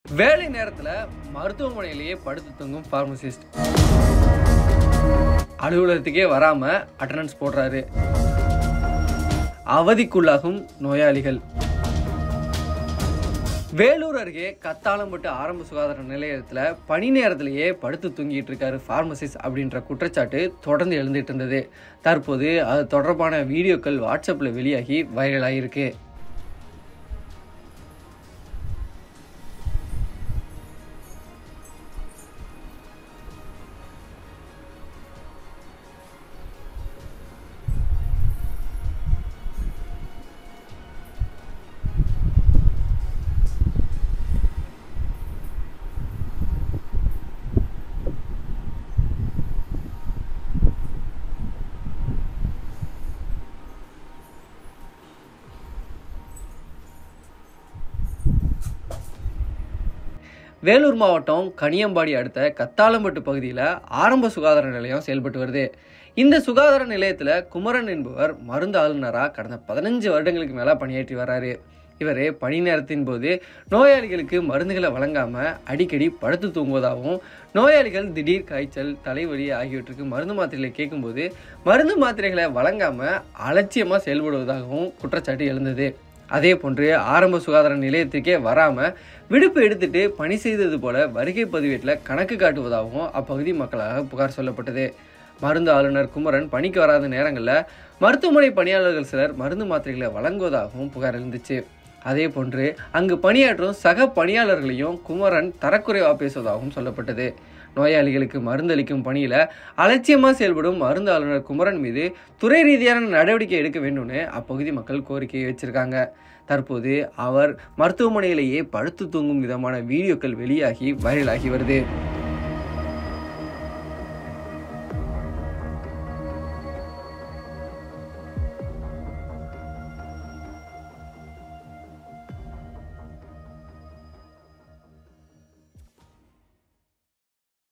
வேலை நேரத்தில் மருத்துவமனையிலேயே படுத்து தூங்கும் ஃபார்மசிஸ்ட் அலுவலகத்துக்கே வராமல் அட்டண்டன்ஸ் போடுறாரு அவதிக்குள்ளாகும் நோயாளிகள் வேலூர் அருகே கத்தாளம்பட்டு ஆரம்ப சுகாதார நிலையத்தில் பணி நேரத்திலேயே படுத்து தூங்கிட்டு இருக்காரு ஃபார்மசிஸ்ட் அப்படின்ற குற்றச்சாட்டு தொடர்ந்து எழுந்துட்டு இருந்தது தற்போது அது தொடர்பான வீடியோக்கள் வாட்ஸ்அப்பில் வெளியாகி வைரலாகிருக்கு வேலூர் மாவட்டம் கனியம்பாடி அடுத்த கத்தாளம்பட்டு பகுதியில் ஆரம்ப சுகாதார நிலையம் செயல்பட்டு வருது இந்த சுகாதார நிலையத்தில் குமரன் என்பவர் மருந்து ஆளுநராக கடந்த பதினஞ்சு வருடங்களுக்கு மேலே பணியாற்றி வராரு இவர் பணி நேரத்தின் போது நோயாளிகளுக்கு மருந்துகளை வழங்காமல் அடிக்கடி படுத்து தூங்குவதாகவும் நோயாளிகள் திடீர் காய்ச்சல் தலைவலி ஆகியவற்றுக்கு மருந்து மாத்திரைகளை கேட்கும்போது மருந்து மாத்திரைகளை வழங்காமல் அலட்சியமாக செயல்படுவதாகவும் குற்றச்சாட்டு எழுந்தது அதே போன்று ஆரம்ப சுகாதார நிலையத்துக்கே வராமல் விடுப்பு எடுத்துட்டு பணி செய்தது போல வருகை பதிவேட்டில் கணக்கு காட்டுவதாகவும் அப்பகுதி மக்களாக புகார் சொல்லப்பட்டது மருந்து ஆளுநர் குமரன் பணிக்கு வராத நேரங்களில் மருத்துவமனை பணியாளர்கள் சிலர் மருந்து மாத்திரைகளை வழங்குவதாகவும் புகார் எழுந்துச்சு அதே போன்று அங்கு பணியாற்றும் சக பணியாளர்களையும் குமரன் தரக்குறைவாக பேசுவதாகவும் சொல்லப்பட்டது நோயாளிகளுக்கு மருந்தளிக்கும் பணியில் அலட்சியமாக செயல்படும் மருந்து ஆளுநர் குமரன் மீது துறை ரீதியான நடவடிக்கை எடுக்க வேண்டும்னு அப்பகுதி மக்கள் கோரிக்கையை வச்சிருக்காங்க தற்போது அவர் மருத்துவமனையிலேயே படுத்து தூங்கும் விதமான வீடியோக்கள் வெளியாகி வைரலாகி வருது